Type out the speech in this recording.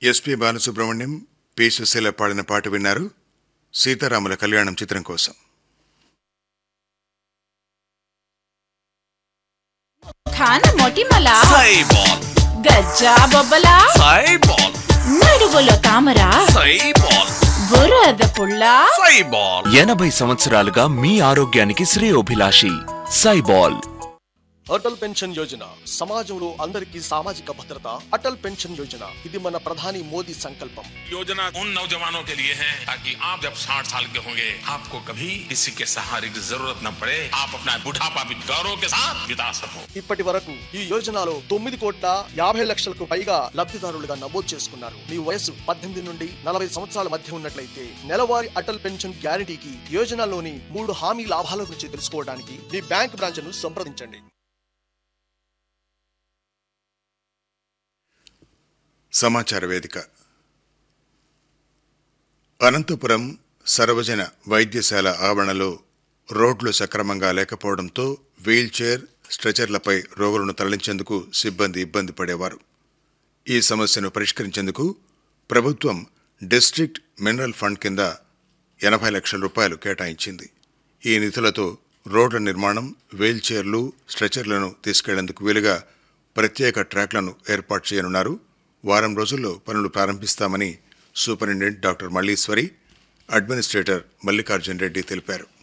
SP Balasubrahmanyam P Susheela పాడిన పాట విన్నారు సీతారాముల కళ్యాణం చిత్రం కోసం ఖాన మొటిమల సైబాల్ గజ్జా బొబ్బల సైబాల్ నడుగులో తామర సైబాల్ బురద పుల్ల సైబాల్ ఎనభై సంవత్సరాలుగా మీ ఆరోగ్యానికి శ్రేయోభిలాషి సైబాల్ అటల్ పెన్షన్ యోజన సమాజంలో అందరికీ సామాజిక భద్రత అటల్ పెన్షన్ యోజన ఇది మన ప్రధాని మోదీ సంకల్పం योजना उन नौजवानों के लिए है ताकि आप जब 60 साल के होंगे आपको कभी किसी के सहारे की जरूरत न पड़े आप अपना बुढ़ापा भी गौरव के साथ बिता सको ఇప్పటి వరకు ఈ యోజనలో తొమ్మిది కోట్ల యాభై లక్షలకు పైగా లబ్ధిదారులుగా నమోదు చేసుకున్నారు మీ వయసు పద్దెనిమిది నుండి నలభై సంవత్సరాల మధ్య ఉన్నట్లయితే నెలవారీ అటల్ పెన్షన్ గ్యారంటీకి యోజనలోని మూడు హామీ లాభాల గురించి తెలుసుకోవడానికి మీ బ్యాంక్ బ్రాంచ్ను సంప్రదించండి సమాచార వేదిక అనంతపురం సర్వజన వైద్యశాల ఆవరణలో రోడ్లు సక్రమంగా లేకపోవడంతో వీల్చైర్ స్ట్రెచర్లపై రోగులను తరలించేందుకు సిబ్బంది ఇబ్బంది పడేవారు ఈ సమస్యను పరిష్కరించేందుకు ప్రభుత్వం డిస్ట్రిక్ట్ మినరల్ ఫండ్ కింద ఎనభై లక్షల రూపాయలు కేటాయించింది ఈ నిధులతో రోడ్ల నిర్మాణం వీల్చైర్లు స్ట్రెచర్లను తీసుకెళ్లేందుకు వీలుగా ప్రత్యేక ట్రాక్లను ఏర్పాటు చేయనున్నారు వారం రోజుల్లో పనులు ప్రారంభిస్తామని superintendent doctor Malleswari administrator Mallikarjun Reddy తెలిపారు